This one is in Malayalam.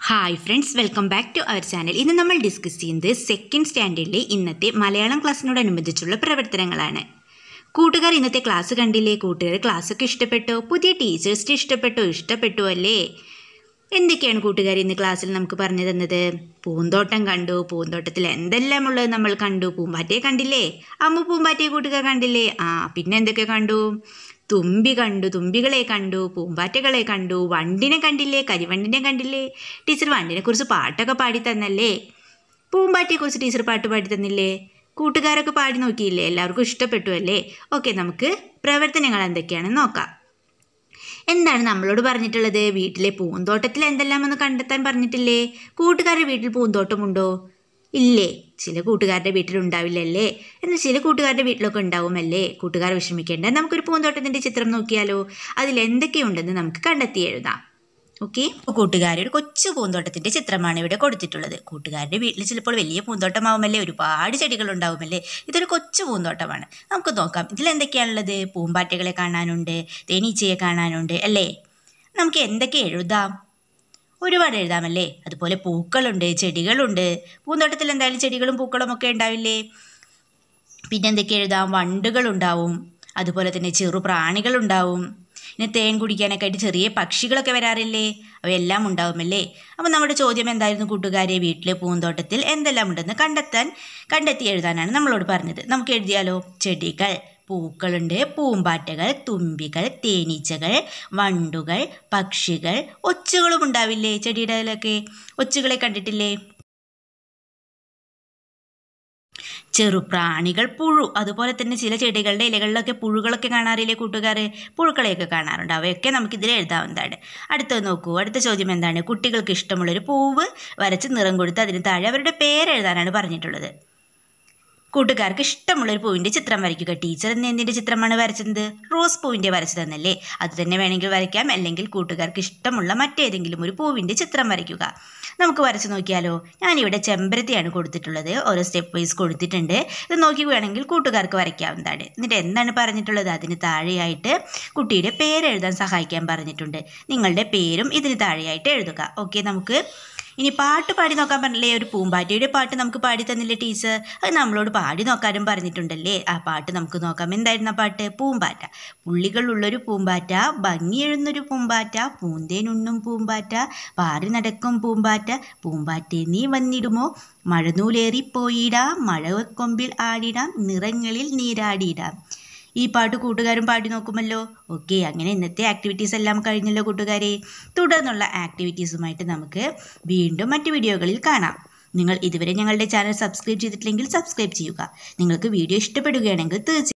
hi friends welcome back to our channel ഇന്ന് നമ്മൾ ഡിസ്കസ് ചെയ്യുന്നത് സെക്കൻഡ് സ്റ്റാൻഡേർഡിലെ ഇന്നത്തെ മലയാളം ക്ലാസ്സിനോടനുബന്ധിച്ചുള്ള പ്രവർത്തനങ്ങളാണ് കൂട്ടുകാർ ഇന്നത്തെ ക്ലാസ് കണ്ടില്ലേ കൂട്ടുകാർ ക്ലാസ്സൊക്കെ ഇഷ്ടപ്പെട്ടോ പുതിയ ടീച്ചേഴ്സിന് ഇഷ്ടപ്പെട്ടോ ഇഷ്ടപ്പെട്ടു അല്ലേ എന്തൊക്കെയാണ് കൂട്ടുകാർ ഇന്ന് ക്ലാസ്സിൽ നമുക്ക് പറഞ്ഞു തന്നത് പൂന്തോട്ടം കണ്ടു പൂന്തോട്ടത്തിൽ എന്തെല്ലാം ഉള്ളത് നമ്മൾ കണ്ടു പൂമ്പാറ്റയെ കണ്ടില്ലേ അമ്മ പൂമ്പാറ്റയെ കൂട്ടുകാർ കണ്ടില്ലേ ആ പിന്നെ എന്തൊക്കെ കണ്ടു തുമ്പി കണ്ടു തുമ്പികളെ കണ്ടു പൂമ്പാറ്റകളെ കണ്ടു വണ്ടിനെ കണ്ടില്ലേ കരിവണ്ടിനെ കണ്ടില്ലേ ടീച്ചർ വണ്ടിനെ കുറിച്ച് പാട്ടൊക്കെ പാടി തന്നല്ലേ പൂമ്പാറ്റയെക്കുറിച്ച് ടീച്ചർ പാട്ട് പാടി തന്നില്ലേ കൂട്ടുകാരൊക്കെ പാടി നോക്കിയില്ലേ എല്ലാവർക്കും ഇഷ്ടപ്പെട്ടു അല്ലേ ഓക്കെ നമുക്ക് പ്രവർത്തനങ്ങൾ എന്തൊക്കെയാണെന്ന് നോക്കാം എന്താണ് നമ്മളോട് പറഞ്ഞിട്ടുള്ളത് വീട്ടിലെ പൂന്തോട്ടത്തിൽ എന്തെല്ലാം ഒന്ന് കണ്ടെത്താൻ പറഞ്ഞിട്ടില്ലേ കൂട്ടുകാരുടെ വീട്ടിൽ പൂന്തോട്ടമുണ്ടോ ഇല്ലേ ചില കൂട്ടുകാരുടെ വീട്ടിലുണ്ടാവില്ലല്ലേ എന്നാൽ ചില കൂട്ടുകാരുടെ വീട്ടിലൊക്കെ ഉണ്ടാവുമല്ലേ കൂട്ടുകാർ വിഷമിക്കേണ്ട നമുക്കൊരു പൂന്തോട്ടത്തിൻ്റെ ചിത്രം നോക്കിയാലോ അതിൽ എന്തൊക്കെയുണ്ടെന്ന് നമുക്ക് കണ്ടെത്തി എഴുതാം ഓക്കെ കൂട്ടുകാരുടെ ഒരു കൊച്ചു പൂന്തോട്ടത്തിന്റെ ചിത്രമാണ് ഇവിടെ കൊടുത്തിട്ടുള്ളത് കൂട്ടുകാരുടെ വീട്ടിൽ ചിലപ്പോൾ വലിയ പൂന്തോട്ടമാവുമല്ലേ ഒരുപാട് ചെടികൾ ഉണ്ടാവുമല്ലേ ഇതൊരു കൊച്ചു പൂന്തോട്ടമാണ് നമുക്ക് നോക്കാം ഇതിൽ എന്തൊക്കെയാണുള്ളത് പൂമ്പാറ്റകളെ കാണാനുണ്ട് തേനീച്ചയെ കാണാനുണ്ട് അല്ലേ നമുക്ക് എന്തൊക്കെ എഴുതാം ഒരുപാട് എഴുതാമല്ലേ അതുപോലെ പൂക്കളുണ്ട് ചെടികളുണ്ട് പൂന്തോട്ടത്തിൽ എന്തായാലും ചെടികളും പൂക്കളും ഒക്കെ ഉണ്ടാവില്ലേ പിന്നെ എന്തൊക്കെ എഴുതാം വണ്ടുകളുണ്ടാവും അതുപോലെ തന്നെ ചെറു പ്രാണികളുണ്ടാവും പിന്നെ തേൻ കുടിക്കാനൊക്കെ ആയിട്ട് ചെറിയ പക്ഷികളൊക്കെ വരാറില്ലേ അവയെല്ലാം ഉണ്ടാവുമല്ലേ അപ്പോൾ നമ്മുടെ ചോദ്യം എന്തായിരുന്നു കൂട്ടുകാരെ വീട്ടിലെ പൂന്തോട്ടത്തിൽ എന്തെല്ലാം ഉണ്ടെന്ന് കണ്ടെത്താൻ കണ്ടെത്തി എഴുതാനാണ് നമ്മളോട് പറഞ്ഞത് നമുക്ക് എഴുതിയാലോ ചെടികൾ പൂക്കളുണ്ട് പൂമ്പാറ്റകൾ തുമ്പികൾ തേനീച്ചകൾ വണ്ടുകൾ പക്ഷികൾ ഒച്ചുകളും ഉണ്ടാവില്ലേ ചെടിയുടെ ഇതിലൊക്കെ ഒച്ചുകളെ കണ്ടിട്ടില്ലേ ചെറുപ്രാണികൾ പുഴു അതുപോലെ തന്നെ ചില ചെടികളുടെ ഇലകളിലൊക്കെ പുഴുകളൊക്കെ കാണാറില്ലേ കൂട്ടുകാർ പുഴുക്കളെയൊക്കെ കാണാറുണ്ട് അവയൊക്കെ നമുക്കിതിൽ എഴുതാവുന്നതാണ് അടുത്തത് നോക്കൂ അടുത്ത ചോദ്യം എന്താണ് കുട്ടികൾക്ക് ഇഷ്ടമുള്ളൊരു പൂവ് വരച്ച് നിറം കൊടുത്ത് അതിന് താഴെ അവരുടെ പേരെഴുതാനാണ് പറഞ്ഞിട്ടുള്ളത് കൂട്ടുകാർക്ക് ഇഷ്ടമുള്ള ഒരു പൂവിൻ്റെ ചിത്രം വരയ്ക്കുക ടീച്ചർ എന്ന് എന്തിൻ്റെ ചിത്രമാണ് വരച്ചത് റോസ് പൂവിൻ്റെ വരച്ചു തന്നല്ലേ അത് തന്നെ വേണമെങ്കിൽ വരയ്ക്കാം അല്ലെങ്കിൽ കൂട്ടുകാർക്ക് ഇഷ്ടമുള്ള മറ്റേതെങ്കിലും ഒരു പൂവിൻ്റെ ചിത്രം വരയ്ക്കുക നമുക്ക് വരച്ച് നോക്കിയാലോ ഞാനിവിടെ ചെമ്പരത്തിയാണ് കൊടുത്തിട്ടുള്ളത് ഓരോ സ്റ്റെപ്പ് വൈസ് കൊടുത്തിട്ടുണ്ട് ഇത് നോക്കുകയാണെങ്കിൽ കൂട്ടുകാർക്ക് വരയ്ക്കാവുന്നതാണ് എന്നിട്ട് എന്താണ് പറഞ്ഞിട്ടുള്ളത് അതിന് താഴെയായിട്ട് കുട്ടിയുടെ പേര് എഴുതാൻ സഹായിക്കാൻ പറഞ്ഞിട്ടുണ്ട് നിങ്ങളുടെ പേരും ഇതിന് താഴെയായിട്ട് എഴുതുക ഓക്കെ നമുക്ക് ഇനി പാട്ട് പാടി നോക്കാൻ പറഞ്ഞില്ലേ ഒരു പൂമ്പാറ്റയുടെ പാട്ട് നമുക്ക് പാടി തന്നില്ലേ ടീച്ചർ അത് നമ്മളോട് പാടി നോക്കാനും പറഞ്ഞിട്ടുണ്ടല്ലേ ആ പാട്ട് നമുക്ക് നോക്കാം എന്തായിരുന്നു ആ പാട്ട് പൂമ്പാറ്റ പുള്ളികളുള്ളൊരു പൂമ്പാറ്റ ഭംഗിയെഴുന്നൊരു പൂമ്പാറ്റ പൂന്തേനുണ്ണും പൂമ്പാറ്റ പാറി നടക്കും പൂമ്പാറ്റ പൂമ്പാറ്റെ നീ വന്നിടുമോ മഴനൂലേറിപ്പോയിടാം മഴക്കൊമ്പിൽ ആടിടാം നിറങ്ങളിൽ നീരാടിയിടാം ഈ പാട്ട് കൂട്ടുകാരും പാടി നോക്കുമല്ലോ ഓക്കെ അങ്ങനെ ഇന്നത്തെ ആക്ടിവിറ്റീസ് എല്ലാം കഴിഞ്ഞല്ലോ കൂട്ടുകാരെ തുടർന്നുള്ള ആക്ടിവിറ്റീസുമായിട്ട് നമുക്ക് വീണ്ടും മറ്റു വീഡിയോകളിൽ കാണാം നിങ്ങൾ ഇതുവരെ ഞങ്ങളുടെ ചാനൽ സബ്സ്ക്രൈബ് ചെയ്തിട്ടില്ലെങ്കിൽ സബ്സ്ക്രൈബ് ചെയ്യുക നിങ്ങൾക്ക് വീഡിയോ ഇഷ്ടപ്പെടുകയാണെങ്കിൽ തീർച്ചയായും